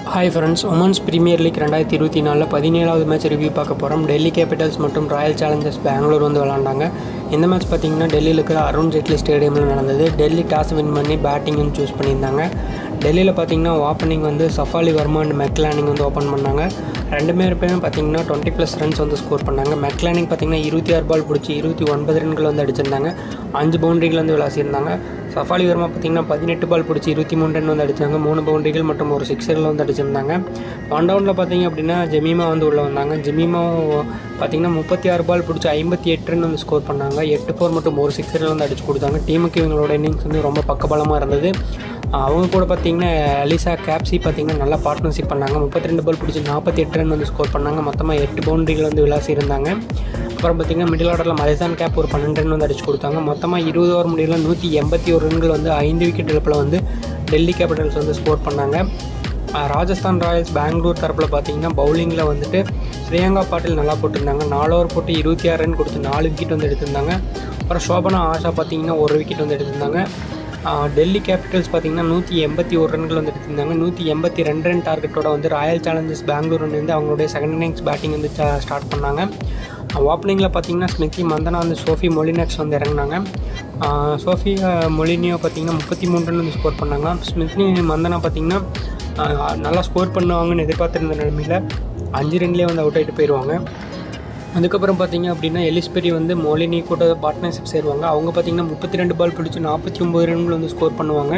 hi friends womens premier league ரெண்டாயிரத்தி இருபத்தி நாலில் பதினேழாவது மேட்ச் ரிவ்யூ பார்க்க போகிறோம் டெல்லி கேபிட்டல்ஸ் மற்றும் ராயல் சேலஞ்சர்ஸ் பெங்களூர் வந்து விளாண்டாங்க இந்த மேட்ச் பார்த்தீங்கன்னா டெல்லியில் இருக்கிற அருண் ஜேட்லி ஸ்டேடியமில் நடந்தது டெல்லி டாஸ் வின் பண்ணி பேட்டிங்னு சூஸ் பண்ணியிருந்தாங்க டெல்லியில் பார்த்தீங்கன்னா ஓப்பனிங் வந்து சஃபாலி வர்மா அண்ட் மெக்லானிங் வந்து ஓப்பன் பண்ணாங்க ரெண்டு பேருமே பார்த்தீங்கன்னா டுவெண்ட்டி ப்ளஸ் ரன்ஸ் வந்து ஸ்கோர் பண்ணாங்க மெக்லானிங் பார்த்தீங்கன்னா இருபத்தி ஆறு பால் பிடிச்சி இருபத்தி ஒன்பது ரன்கள் வந்து அடிச்சிருந்தாங்க அஞ்சு பவுண்டரிகள் வந்து விளாசியிருந்தாங்க சஃபாலி வர்மா பார்த்தீங்கன்னா பதினெட்டு பால் பிடிச்சி இருபத்தி மூணு ரன் வந்து அடிச்சாங்க மூணு பவுண்டரிகள் மற்றும் ஒரு சிக்ஸரில் வந்து அடிச்சிருந்தாங்க ஒன் டவுனில் பார்த்தீங்க அப்படின்னா ஜெமீமா வந்து உள்ளே வந்தாங்க ஜெமீமா பார்த்தீங்கன்னா முப்பத்தி ஆறு பால் பிடிச்சி ஐம்பத்தி எட்டு ரன் வந்து ஸ்கோர் பண்ணாங்க எட்டு ஃபோர் மற்றும் ஒரு சிக்ஸரில் வந்து அடிச்சு கொடுத்தாங்க டீமுக்கு இவங்களோட இன்னிங்ஸ் வந்து ரொம்ப பக்கபலமாக இருந்தது அவங்க கூட பார்த்தீங்கன்னா அலிசா கேப்சி பார்த்தீங்கன்னா நல்லா பார்ட்னர்ஷிப் பண்ணாங்க முப்பத்தி ரெண்டு பால் பிடிச்சி நாற்பத்தி எட்டு ரன் வந்து ஸ்கோர் பண்ணாங்க மொத்தமாக எட்டு பவுண்டரிகள் வந்து விளாசி இருந்தாங்க அப்புறம் பார்த்தீங்கன்னா மிடில் ஆர்டரில் மலேசான் கேப் ஒரு பன்னெண்டு ரன் வந்து அடிச்சு கொடுத்தாங்க மொத்தமாக இருபது ஓவர் முடியல நூற்றி எண்பத்தி ஒரு ரன்கள் வந்து ஐந்து விக்கெட் இழப்பில் வந்து டெல்லி கேபிட்டல்ஸ் வந்து ஸ்கோர் பண்ணாங்க அஹ் ராஜஸ்தான் ராயல்ஸ் பெங்களூர் தரப்பில் பார்த்தீங்கன்னா பவுலிங்கில் வந்துட்டு ஸ்ரீயங்கா பாட்டில் நல்லா போட்டிருந்தாங்க நாலு ஓவர் போட்டு இருபத்தி ஆறு ரன் கொடுத்து நாலு விக்கெட் வந்து எடுத்திருந்தாங்க அப்புறம் சோபனா ஆஷா பார்த்தீங்கன்னா ஒரு விக்கெட் வந்து எடுத்திருந்தாங்க அஹ் டெல்லி கேபிட்டல்ஸ் பார்த்தீங்கன்னா நூற்றி எண்பத்தி ஒரு ரன்கள் வந்து எடுத்திருந்தாங்க நூற்றி எண்பத்தி ரெண்டு ரன் டார்கெட்டோட வந்து ராயல் சேலஞ்சர்ஸ் பெங்களூர் வந்து அவங்களுடைய செகண்ட் இன்னிங்ஸ் பேட்டிங் வந்து ஸ்டார்ட் பண்ணாங்க ஓப்பனிங்கில் பார்த்தீங்கன்னா ஸ்மிருதி மந்தனா வந்து சோஃபி மொலினக்ஸ் வந்து இறங்கினாங்க ஆஹ் சோஃபி ஆஹ் மொலினியோ பார்த்தீங்கன்னா முப்பத்தி மூணு ரன் வந்து ஸ்கோர் பண்ணாங்க ஸ்மிருதி மந்தனா பார்த்தீங்கன்னா ஆஹ் நல்லா ஸ்கோர் பண்ணுவாங்கன்னு எதிர்பார்த்துருந்த நிலமையில் அஞ்சு ரன்லேயே வந்து அவுட் ஆகிட்டு போயிடுவாங்க அதுக்கப்புறம் பார்த்தீங்க அப்படின்னா எலிஸ்பெரி வந்து மொலினி கூட பார்ட்னர்ஷிப் சேருவாங்க அவங்க பார்த்தீங்கன்னா முப்பத்தி ரெண்டு பால் பிடிச்சி நாற்பத்தி ஒம்பது ரன்கள் வந்து ஸ்கோர் பண்ணுவாங்க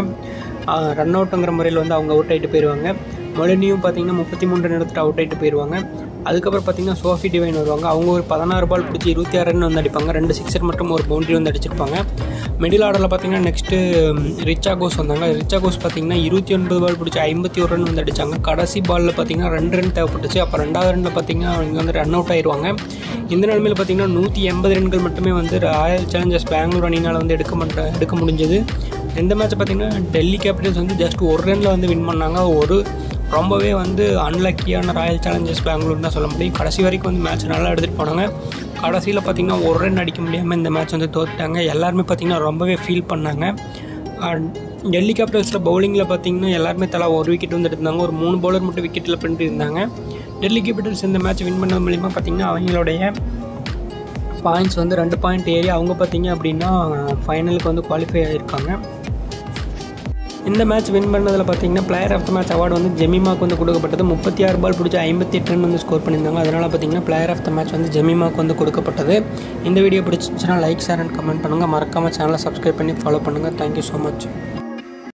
ரன் அவுட்டுங்கிற முறையில் வந்து அவங்க அவுட் ஆகிட்டு போயிடுவாங்க மொலினியும் பார்த்தீங்கன்னா முப்பத்தி மூணு ரன் எடுத்துட்டு அவுட் ஆகிட்டு போயிடுவாங்க அதுக்கப்புறம் பார்த்தீங்கன்னா சோஃபி டிவைன் வருவாங்க அவங்க ஒரு பதினாறு பால் பிடிச்சி இருபத்தி ஆறு ரன் வந்து அடிப்பாங்க ரெண்டு சிக்ஸர் மற்றும் ஒரு பவுண்டரி வந்து அடிச்சிருப்பாங்க மிடில் ஆர்டரில் பார்த்தீங்கன்னா நெக்ஸ்ட்டு ரிச்சா கோஸ் வந்தாங்க ரிச்சா கோஸ் பார்த்தீங்கன்னா இருபத்தி ஒன்பது பால் பிடிச்சி ஐம்பத்தி ஒரு ரன் வந்து அடித்தாங்க கடைசி பாலில் பார்த்தீங்கன்னா ரெண்டு ரன் தேவைப்பட்டுச்சு அப்போ ரெண்டாவது ரனில் பார்த்தீங்கன்னா அவங்க வந்து ரன் அவுட் ஆயிடுவாங்க இந்த நிலைமையில் பார்த்தீங்கன்னா நூற்றி எண்பது ரன்கள் மட்டுமே வந்து ராயல் சேலஞ்சர்ஸ் பெங்களூர் அணினால் வந்து எடுக்க மாட்ட எடுக்க முடிஞ்சது இந்த மேட்ச் பார்த்தீங்கன்னா டெல்லி கேபிட்டல்ஸ் வந்து ஜஸ்ட் ஒரு ரனில் வந்து வின் பண்ணாங்க ஒரு ரொம்பவே வந்து அன்லக்கியான ராயல் சேலஞ்சர்ஸ் பெங்களூர் தான் சொல்ல முடியும் கடைசி வரைக்கும் வந்து மேட்ச் நல்லா எடுத்துகிட்டு போனாங்க கடைசியில் பார்த்தீங்கன்னா ஒரு ரன் அடிக்க முடியாமல் இந்த மேட்ச் வந்து தோத்துட்டாங்க எல்லாருமே பார்த்தீங்கன்னா ரொம்பவே ஃபீல் பண்ணாங்க அஹ் டெல்லி கேபிட்டல்ஸில் பவுலிங்கில் பார்த்தீங்கன்னா எல்லாருமே தலா ஒரு விக்கெட் வந்து எடுத்தாங்க ஒரு மூணு பவுலர் மட்டும் விக்கெட்டில் பண்ணிட்டு இருந்தாங்க டெல்லி கேபிட்டல்ஸ் இந்த மேட்ச் வின் பண்ணது மூலிமா பார்த்தீங்கன்னா அவங்களுடைய பாயிண்ட்ஸ் வந்து ரெண்டு பாயிண்ட் ஏறி அவங்க பார்த்தீங்க அப்படின்னா ஃபைனலுக்கு வந்து குவாலிஃபை ஆகியிருக்காங்க இந்த மேட்ச் வின் பண்ணதில் பார்த்தீங்கன்னா player of the match award வந்து ஜெமிமாக்கு வந்து கொடுக்கப்பட்டது முப்பத்தி ஆறு பால் பிடிச்சி ஐம்பத்தி எட்டு ரன் வந்து ஸ்கோர் பண்ணியிருந்தாங்க அதனால் பார்த்தீங்கன்னா பிளேயர் ஆஃப் த மேட்ச் வந்து ஜெமிமாக்கு வந்து கொடுக்கப்பட்டது இந்த வீடியோ பிடிச்சிச்சுன்னா லைக் ஷேர் அண்ட் கமெண்ட் பண்ணுங்கள் மறக்காமல் சேனலை சப்ஸ்கிரைப் பண்ணி ஃபாலோ பண்ணுங்கள் தேங்க்யூ ஸோ மச்